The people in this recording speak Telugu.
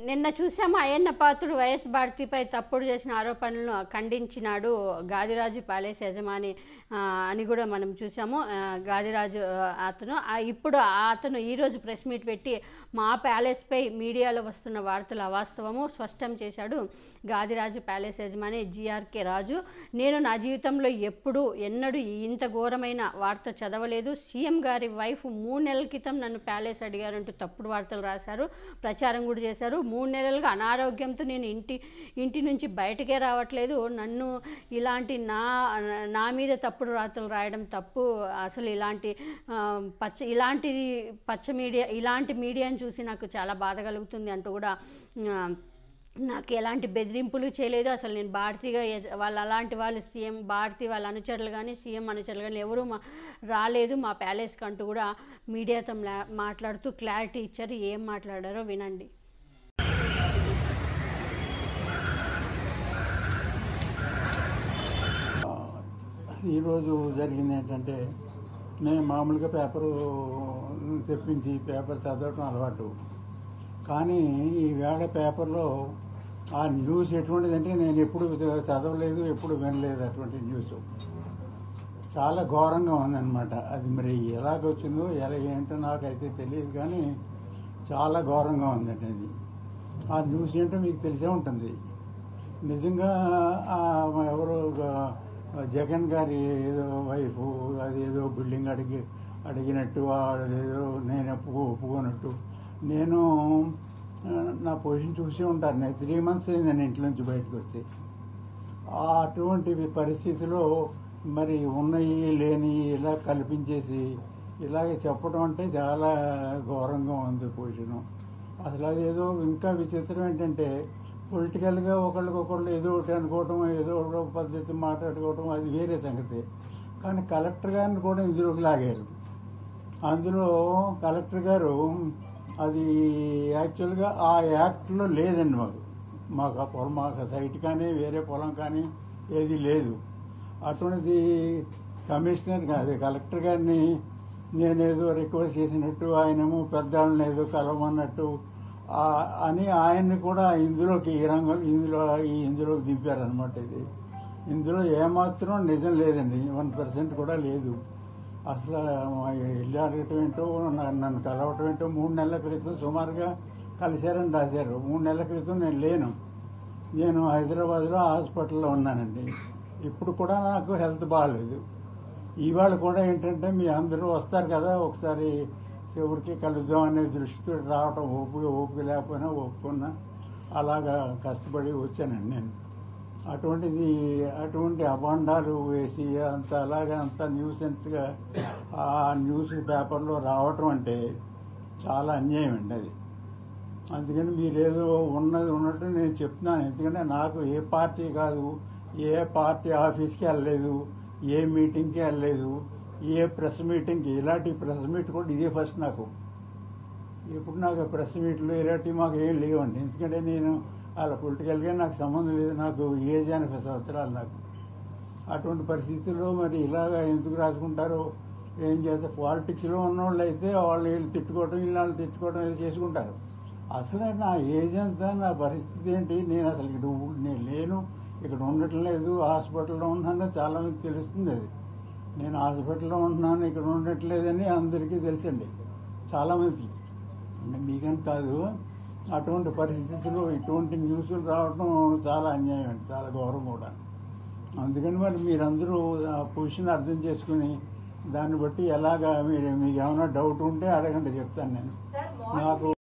నిన్న చూసాము అయ్యన్న పాత్రుడు వైఎస్ భారతిపై తప్పుడు చేసిన ఆరోపణలను ఖండించినాడు గాదిరాజు ప్యాలెస్ యజమాని ఆ, అని కూడా మనం చూసాము ఆ, గాదిరాజు ఆ, అతను ఆ, ఇప్పుడు ఆ అతను ఈరోజు ప్రెస్ మీట్ పెట్టి మా ప్యాలెస్పై మీడియాలో వస్తున్న వార్తలు అవాస్తవము స్పష్టం చేశాడు గాదిరాజు ప్యాలెస్ యజమాని జిఆర్కే రాజు నేను నా జీవితంలో ఎప్పుడు ఎన్నడూ ఇంత ఘోరమైన వార్త చదవలేదు సీఎం గారి వైఫ్ మూడు నెలల క్రితం నన్ను ప్యాలెస్ అడిగారంటూ తప్పుడు వార్తలు రాశారు ప్రచారం కూడా చేశారు మూడు నెలలుగా అనారోగ్యంతో నేను ఇంటి ఇంటి నుంచి బయటకే రావట్లేదు నన్ను ఇలాంటి నా నా మీద తప్పుడు వార్తలు రాయడం తప్పు అసలు ఇలాంటి ఆ, పచ్చ ఇలాంటి పచ్చ మీడియా ఇలాంటి మీడియాని చూసి నాకు చాలా బాధ కలుగుతుంది అంటూ కూడా ఆ, నాకు ఎలాంటి బెదిరింపులు చేయలేదు అసలు నేను భారతీగా ఎజ- వాళ్ళు అలాంటి వాళ్ళు సీఎం భారతి వాళ్ళ అనుచరులు కానీ సీఎం అనుచరులు కానీ ఎవరు మా రాలేదు మా ప్యాలెస్కి అంటూ కూడా మీడియాతో మ్లా- మాట్లాడుతూ క్లారిటీ ఇచ్చారు ఏం మాట్లాడారో వినండి ఈరోజు జరిగింది ఏంటంటే నేను మామూలుగా పేపరు తెప్పించి పేపర్ చదవటం అలవాటు కానీ ఈవేళ పేపర్లో ఆ న్యూస్ ఎటువంటిదంటే నేను ఎప్పుడు చదవలేదు ఎప్పుడు వినలేదు అటువంటి న్యూస్ చాలా ఘోరంగా ఉందన్నమాట అది మరి ఎలాగొచ్చిందో ఎలా ఏంటో నాకైతే తెలియదు కానీ చాలా ఘోరంగా ఉందండి అది ఆ న్యూస్ ఏంటో మీకు తెలిసే ఉంటుంది నిజంగా ఆ ఎవరో ఒక జగన్ గారి ఏదో వైఫ్ అదేదో బిల్డింగ్ అడిగి అడిగినట్టు అదేదో నేను ఒప్పుకో ఒప్పుకోనట్టు నేను ఆ, నా పొజిషన్ చూసి ఉంటాను నేను త్రీ మంత్స్ అయింది నేను ఇంట్లో నుంచి బయటకు వచ్చి ఆ అటువంటి పరిస్థితిలో మరి ఉన్నవి లేని ఇలా కల్పించేసి ఇలాగే చెప్పడం అంటే చాలా ఘోరంగా ఉంది పొజిషను అసలు అదేదో ఇంకా విచిత్రం ఏంటంటే పొలిటికల్గా ఒకళ్ళకొకళ్ళు ఏదో ఒకటి అనుకోవటం ఏదో ఒక పద్ధతి మాట్లాడుకోవటం అది వేరే సంగతి కానీ కలెక్టర్ గారిని కూడా ఇందులోకి లాగారు అందులో కలెక్టర్ గారు అది యాక్చువల్గా ఆ యాక్ట్లో లేదండి మాకు మాకు ఆ పొలం మాకు సైట్ కానీ వేరే పొలం కానీ ఏది లేదు అటువంటిది కమిషనర్ కాదు కలెక్టర్ గారిని నేనేదో రిక్వెస్ట్ చేసినట్టు ఆయనేమో పెద్దాళ్ళని ఏదో కలవమన్నట్టు ఆ, అని ఆయన్ని కూడా ఇందులోకి ఈ రంగం ఇందులో ఈ ఇందులోకి దింపారనమాట ఇది ఇందులో ఏమాత్రం నిజం లేదండి వన్ పర్సెంట్ కూడా లేదు అసలు ఇల్లు అడగటం ఏంటో నన్ను నన్ను కలవటం ఏంటో మూడు నెలల క్రితం సుమారుగా కలిశారని రాశారు మూడు నెలల క్రితం నేను లేను నేను హైదరాబాద్లో హాస్పిటల్లో ఉన్నానండి ఇప్పుడు కూడా నాకు హెల్త్ బాగాలేదు ఇవాళ కూడా ఏంటంటే మీ అందరూ వస్తారు కదా ఒకసారి ఎవరికి కలుద్దాం అనే దృష్టితో రావటం ఓపిక ఓపిక లేకపోయినా ఒప్పుకున్నా అలాగా కష్టపడి వచ్చానండి నేను అటువంటిది అటువంటి అబాండాలు వేసి అంత అలాగా అంత న్యూసెన్స్గా ఆ న్యూస్ పేపర్లో రావటం అంటే చాలా అన్యాయం అండి అది అందుకని మీరేదో ఉన్నది ఉన్నట్టు నేను చెప్తున్నాను ఎందుకంటే నాకు ఏ పార్టీ కాదు ఏ పార్టీ ఆఫీస్కి వెళ్ళలేదు ఏ మీటింగ్కి వెళ్ళలేదు ఏ ప్రెస్ మీటింగ్కి ఇలాంటి ప్రెస్ మీట్ కూడా ఇదే ఫస్ట్ నాకు ఇప్పుడు నాకు ప్రెస్ మీట్లు ఇలాంటివి మాకు ఏం లేవండి ఎందుకంటే నేను అలా పొలిటికల్గా నాకు సంబంధం లేదు నాకు ఏజ్ ఎనభై సంవత్సరాలు నాకు అటువంటి పరిస్థితుల్లో మరి ఇలాగ ఎందుకు రాసుకుంటారో ఏం చేస్తే పాలిటిక్స్లో ఉన్నోళ్ళు అయితే వాళ్ళు వీళ్ళు తిట్టుకోవటం వీళ్ళు వాళ్ళు తిట్టుకోవటం ఏదో చేసుకుంటారు అసలు నా ఏజ్ అంతా నా పరిస్థితి ఏంటి నేను అసలు ఇక్కడ ఉ- నేను లేను ఇక్కడ ఉండటం లేదు హాస్పిటల్లో ఉన్నానో చాలా మందికి తెలుస్తుంది అది నేను హాస్పిటల్లో ఉంటున్నాను ఇక్కడ ఉండట్లేదని అందరికీ తెలుసండి చాలా మందికి అంటే మీకని కాదు అటువంటి పరిస్థితుల్లో ఇటువంటి న్యూస్లు రావడం చాలా అన్యాయం అండి చాలా గౌరవం కూడా అందుకని మరి మీరందరూ ఆ పొజిషన్ అర్థం చేసుకుని దాన్ని బట్టి ఎలాగా మీరు మీకు ఏమైనా డౌట్ ఉంటే అడగండి చెప్తాను నేను నాకు